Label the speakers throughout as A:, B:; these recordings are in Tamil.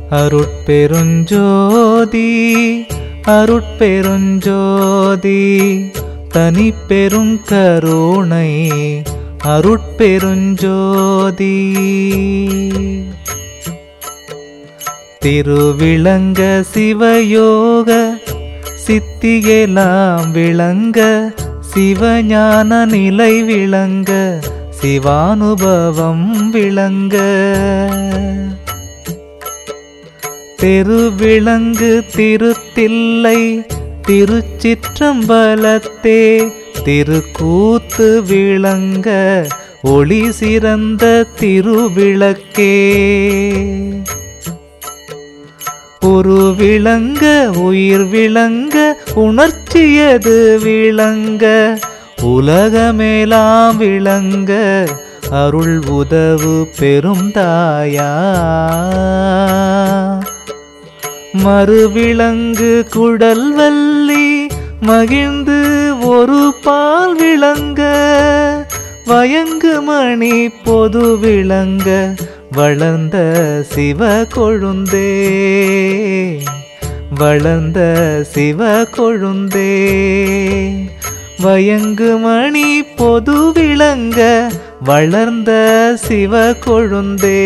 A: அருட்பெருஞ்சோதி அருட்பெருஞ்சோதி தனி பெருங்கருணை அருட்பெருஞ்சோதி திருவிளங்க சிவயோக சித்தியெல்லாம் விளங்க சிவஞான நிலை விளங்க சிவானுபவம் விளங்க திருவிளங்கு திருத்தில்லை திருச்சிற்றம்பலத்தே திருக்கூத்து விளங்க ஒளி சிறந்த திருவிளக்கே ஒரு விளங்க உயிர் விளங்க உணர்ச்சியது விளங்க உலகமேலாம் விளங்க அருள் உதவு பெரும் தாயா மறுவிளங்கு குடல் வள்ளி மகிழ்ந்து ஒரு பால் விளங்க வயங்கு மணி பொது விளங்க வளர்ந்த சிவ கொழுந்தே வளர்ந்த சிவ கொழுந்தே வயங்கு மணி பொது விளங்க வளர்ந்த சிவ கொழுந்தே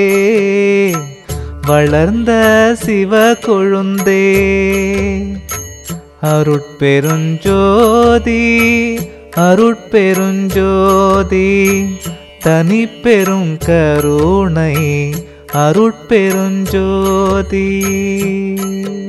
A: வளர்ந்த சிவ கொழுந்தே அருட்பெருஞ்சோதி அருட்பெருஞ்சோதி தனி பெரும் கருணை அருட்பெருஞ்சோதி